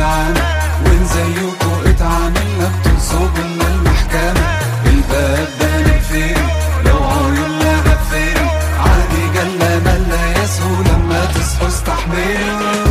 العام وان زيكوا اتعاملنا بتنصب لنا المحكمة الباب ده نقفل لو عيوننا غفل عادي جلا ملا يسهو لما تصحوا استحملوا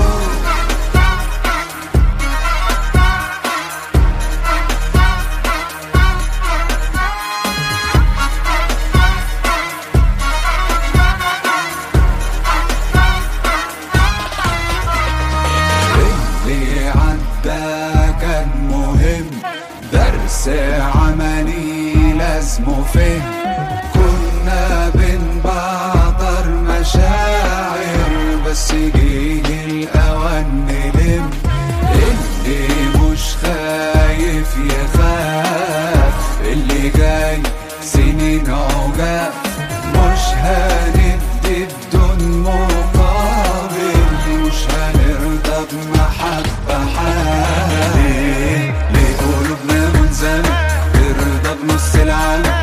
اللي عدى كان مهم درس عملي لازمه فهم كنا بنبعتر مشاعر بس جه الأوان نلم اللي مش خايف يخاف اللي جاي سنين عجاف مش هندي بدون مقابل مش هنرضى بمحبة حال ليه ليه قلوبنا ملزمة ترضى بنص العالم